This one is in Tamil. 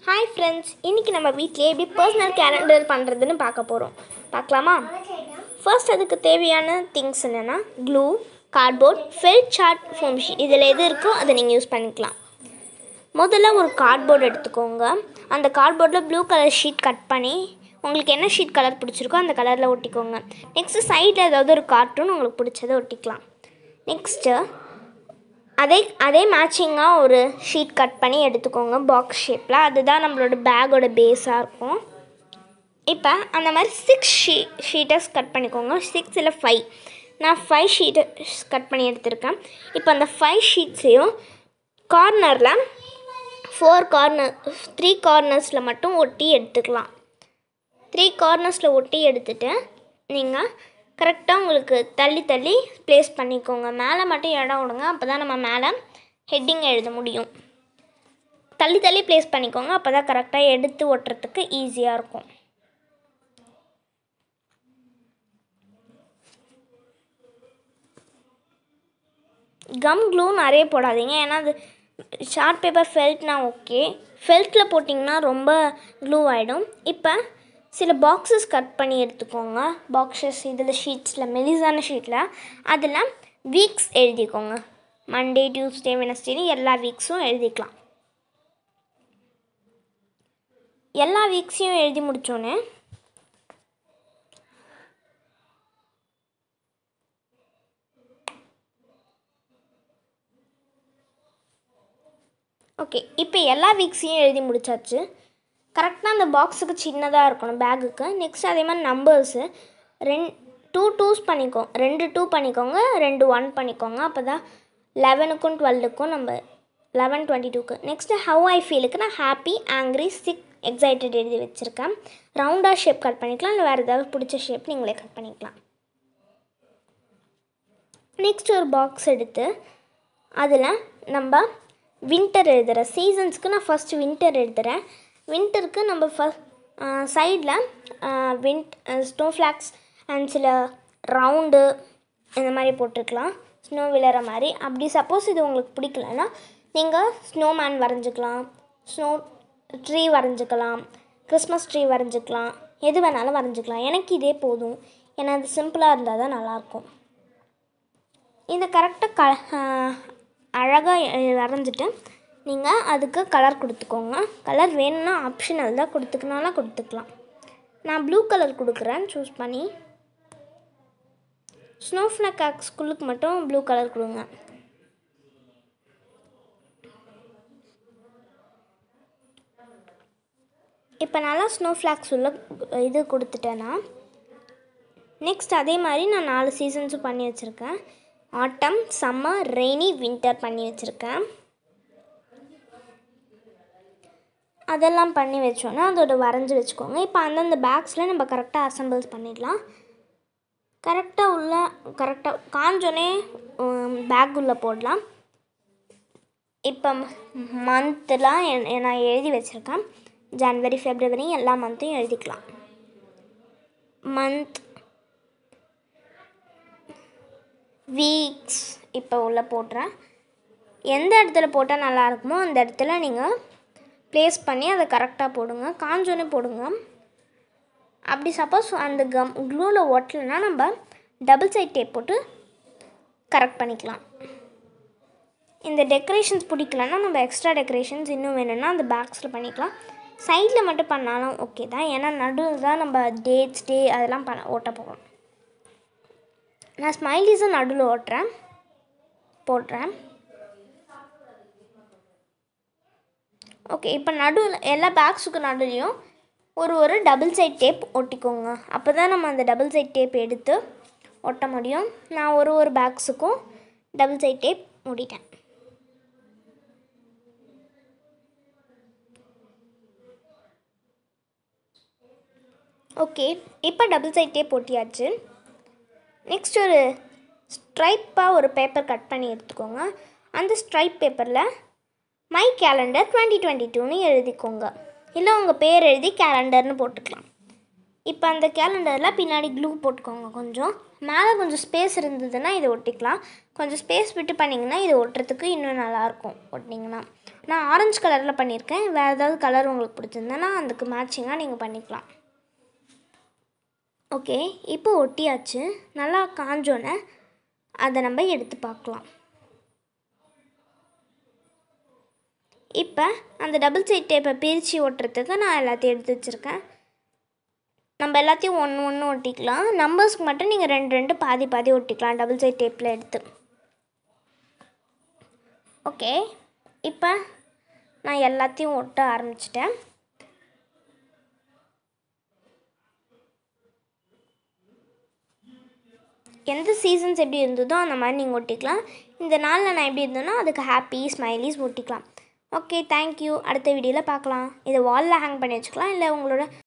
ஹாய் ஃப்ரெண்ட்ஸ் இன்றைக்கி நம்ம வீட்டிலே எப்படி பர்சனல் கேலண்டர் பண்ணுறதுன்னு பார்க்க போகிறோம் பார்க்கலாமா ஃபர்ஸ்ட் அதுக்கு தேவையான திங்ஸ் என்னென்னா glue cardboard felt chart foam sheet இதில் எது இருக்கோ அதை நீங்கள் யூஸ் பண்ணிக்கலாம் முதல்ல ஒரு கார்ட்போர்டு எடுத்துக்கோங்க அந்த கார்ட்போர்டில் ப்ளூ கலர் ஷீட் கட் பண்ணி உங்களுக்கு என்ன ஷீட் கலர் பிடிச்சிருக்கோ அந்த கலரில் ஒட்டிக்கோங்க நெக்ஸ்ட்டு சைடில் ஏதாவது ஒரு கார்ட்டூன் உங்களுக்கு பிடிச்சதை ஒட்டிக்கலாம் நெக்ஸ்ட்டு அதே அதே மேட்சிங்காக ஒரு ஷீட் கட் பண்ணி எடுத்துக்கோங்க பாக்ஸ் ஷேப்பில் அதுதான் நம்மளோட பேக்கோட பேஸாக இருக்கும் இப்போ அந்த மாதிரி சிக்ஸ் ஷீ ஷீட்டர்ஸ் கட் பண்ணிக்கோங்க சிக்ஸ் இல்லை ஃபைவ் நான் ஃபைவ் ஷீட்டர்ஸ் கட் பண்ணி எடுத்திருக்கேன் இப்போ அந்த ஃபைவ் ஷீட்ஸையும் கார்னரில் ஃபோர் கார்னர் த்ரீ கார்னர்ஸில் மட்டும் ஒட்டி எடுத்துக்கலாம் த்ரீ கார்னர்ஸில் ஒட்டி எடுத்துட்டு நீங்கள் கரெக்டாக உங்களுக்கு தள்ளி தள்ளி ப்ளேஸ் பண்ணிக்கோங்க மேலே மட்டும் இடம் விடுங்க அப்போ தான் நம்ம மேலே ஹெட்டிங் எழுத முடியும் தள்ளி தள்ளி ப்ளேஸ் பண்ணிக்கோங்க அப்போ தான் கரெக்டாக எடுத்து ஒட்டுறதுக்கு ஈஸியாக இருக்கும் கம் க்ளூ நிறைய போடாதீங்க ஏன்னா அது ஷார்ட் பேப்பர் ஃபெல்ட்னா ஓகே ஃபெல்ட்டில் போட்டிங்கன்னா ரொம்ப க்ளூ ஆகிடும் இப்போ சில பாக்ஸஸ் கட் பண்ணி எடுத்துக்கோங்க பாக்ஸஸ் இதில் ஷீட்ஸில் மெலிசான ஷீட்டில் அதில் வீக்ஸ் எழுதிக்கோங்க மண்டே டியூஸ்டே வெனஸ்டேன்னு எல்லா வீக்ஸும் எழுதிக்கலாம் எல்லா வீக்ஸையும் எழுதி முடித்தோன்னே ஓகே இப்போ எல்லா வீக்ஸையும் எழுதி முடிச்சாச்சு கரெக்டாக அந்த பாக்ஸுக்கு சின்னதாக இருக்கணும் பேக்குக்கு நெக்ஸ்ட் அதே மாதிரி நம்பர்ஸு ரெண் டூ டூஸ் பண்ணிக்கோ ரெண்டு டூ பண்ணிக்கோங்க ரெண்டு ஒன் பண்ணிக்கோங்க அப்போ தான் லெவனுக்கும் டுவெல்லுக்கும் நம்ம லெவன் டுவெண்ட்டி டூக்கு நெக்ஸ்ட்டு ஹவ் ஐ ஃபீலுக்கு நான் ஹாப்பி ஆங்க்ரி சிக் எக்ஸைட்டட் எழுதி வச்சுருக்கேன் ரவுண்டாக ஷேப் கட் பண்ணிக்கலாம் இல்லை வேறு ஏதாவது பிடிச்ச ஷேப் நீங்களே கட் பண்ணிக்கலாம் நெக்ஸ்ட் ஒரு பாக்ஸ் எடுத்து அதில் நம்ம வின்டர் எழுதுகிறேன் சீசன்ஸ்க்கு நான் ஃபஸ்ட்டு வின்டர் எழுதுகிறேன் வின்டருக்கு நம்ம ஃபஸ்ட் சைடில் விண்ட் ஸ்னோ ஃப்ளாக்ஸ் அண்ட் சில ரவுண்டு இந்த மாதிரி போட்டிருக்கலாம் ஸ்னோ விழுற மாதிரி அப்படி சப்போஸ் இது உங்களுக்கு பிடிக்கலன்னா நீங்கள் ஸ்னோமேன் வரைஞ்சிக்கலாம் ஸ்னோ ட்ரீ வரைஞ்சிக்கலாம் கிறிஸ்மஸ் ட்ரீ வரைஞ்சிக்கலாம் எது வேணாலும் வரைஞ்சிக்கலாம் எனக்கு இதே போதும் ஏன்னா அது சிம்பிளாக இருந்தால் தான் நல்லாயிருக்கும் இதை கரெக்டாக க அழகாக வரைஞ்சிட்டு நீங்கள் அதுக்கு கலர் கொடுத்துக்கோங்க கலர் வேணும்னா ஆப்ஷனல் தான் கொடுத்துக்கனாலும் கொடுத்துக்கலாம் நான் ப்ளூ கலர் கொடுக்குறேன் சூஸ் பண்ணி ஸ்னோஃப்ளேக் ஸ்கூலுக்கு மட்டும் ப்ளூ கலர் கொடுங்க இப்போ நல்லா ஸ்னோ ஃப்ளாக்ஸ் உள்ள இது கொடுத்துட்டேன்னா நெக்ஸ்ட் அதே மாதிரி நான் நாலு சீசன்ஸும் பண்ணி வச்சுருக்கேன் ஆட்டம் சம்மர் ரெய்னி வின்டர் பண்ணி வச்சுருக்கேன் அதெல்லாம் பண்ணி வச்சோன்னா அதோட வரைஞ்சி வச்சுக்கோங்க இப்போ அந்தந்த பேக்ஸில் நம்ம கரெக்டாக அசம்பிள்ஸ் பண்ணிடலாம் கரெக்டாக உள்ள கரெக்டாக காஞ்சோன்னே பேக் உள்ளே போடலாம் இப்போ மந்த்தெலாம் நான் எழுதி வச்சுருக்கேன் ஜனவரி ஃபெப்ரவரி எல்லா மந்த்தையும் எழுதிக்கலாம் மந்த் வீக்ஸ் இப்போ உள்ளே போடுறேன் எந்த இடத்துல போட்டால் நல்லா இருக்குமோ அந்த இடத்துல நீங்கள் ப்ளேஸ் பண்ணி அதை கரெக்டாக போடுங்க காஞ்சோன்னே போடுங்க அப்படி சப்போஸ் அந்த கம் க்ளூவில் ஒட்டலைன்னா நம்ம டபுள் சைட் டேப் போட்டு கரெக்ட் பண்ணிக்கலாம் இந்த டெக்கரேஷன்ஸ் பிடிக்கலன்னா நம்ம எக்ஸ்ட்ரா டெக்கரேஷன்ஸ் இன்னும் வேணும்னா அந்த பேக்ஸில் பண்ணிக்கலாம் சைடில் மட்டும் பண்ணாலும் ஓகே தான் ஏன்னா நடுவில் தான் நம்ம டேட்ஸ் டே அதெல்லாம் பண்ண ஓட்ட போகிறோம் நான் ஸ்மைலிஸும் நடுவில் ஓட்டுறேன் போடுறேன் ஓகே இப்போ நடுவில் எல்லா பேக்ஸுக்கு நடுலையும் ஒரு ஒரு டபுள் சைட் டேப் ஒட்டிக்கோங்க அப்போ தான் நம்ம அந்த டபுள் சைட் டேப் எடுத்து ஒட்ட முடியும் நான் ஒரு ஒரு பேக்ஸுக்கும் டபுள் சைட் டேப் மூடிட்டேன் ஓகே இப்போ டபுள் சைட் டேப் ஒட்டியாச்சு நெக்ஸ்ட் ஒரு ஸ்ட்ரைப்பாக ஒரு பேப்பர் கட் பண்ணி எடுத்துக்கோங்க அந்த ஸ்ட்ரைப் பேப்பரில் மை கேலண்டர் டுவெண்ட்டி டுவெண்ட்டி டூன்னு எழுதிக்கோங்க இல்லை உங்கள் பேர் எழுதி கேலண்டர்னு போட்டுக்கலாம் இப்போ அந்த கேலண்டரில் பின்னாடி க்ளூ போட்டுக்கோங்க கொஞ்சம் மேலே கொஞ்சம் ஸ்பேஸ் இருந்ததுன்னா இதை ஒட்டிக்கலாம் கொஞ்சம் ஸ்பேஸ் விட்டு பண்ணிங்கன்னா இது ஒட்டுறதுக்கு இன்னும் நல்லாயிருக்கும் ஒட்டிங்கன்னா நான் ஆரஞ்சு கலரில் பண்ணியிருக்கேன் வேறு ஏதாவது கலர் உங்களுக்கு பிடிச்சிருந்தேன்னா அதுக்கு மேட்சிங்காக நீங்கள் பண்ணிக்கலாம் ஓகே இப்போ ஒட்டியாச்சு நல்லா காஞ்சோன்னே அதை நம்ம எடுத்து பார்க்கலாம் இப்போ அந்த டபுள் சைட் டேப்பை பிரித்து ஒட்டுறதுக்கு நான் எல்லாத்தையும் எடுத்து வச்சுருக்கேன் நம்ம எல்லாத்தையும் ஒன்று ஒன்று ஒட்டிக்கலாம் நம்பர்ஸ்க்கு மட்டும் நீங்கள் ரெண்டு ரெண்டு பாதி பாதி ஒட்டிக்கலாம் டபுள் சைட் டேப்பில் எடுத்து ஓகே இப்போ நான் எல்லாத்தையும் ஒட்ட ஆரம்பிச்சிட்டேன் எந்த சீசன்ஸ் எப்படி இருந்ததோ அந்த மாதிரி நீங்கள் ஒட்டிக்கலாம் இந்த நாளில் நான் எப்படி இருந்தேனோ அதுக்கு ஹாப்பி ஸ்மைலிஸ் ஒட்டிக்கலாம் ஓகே தேங்க்யூ அடுத்த வீடியோவில் பார்க்கலாம் இதை வாலில் ஹேங் பண்ணி வச்சுக்கலாம் இல்லை உங்களோட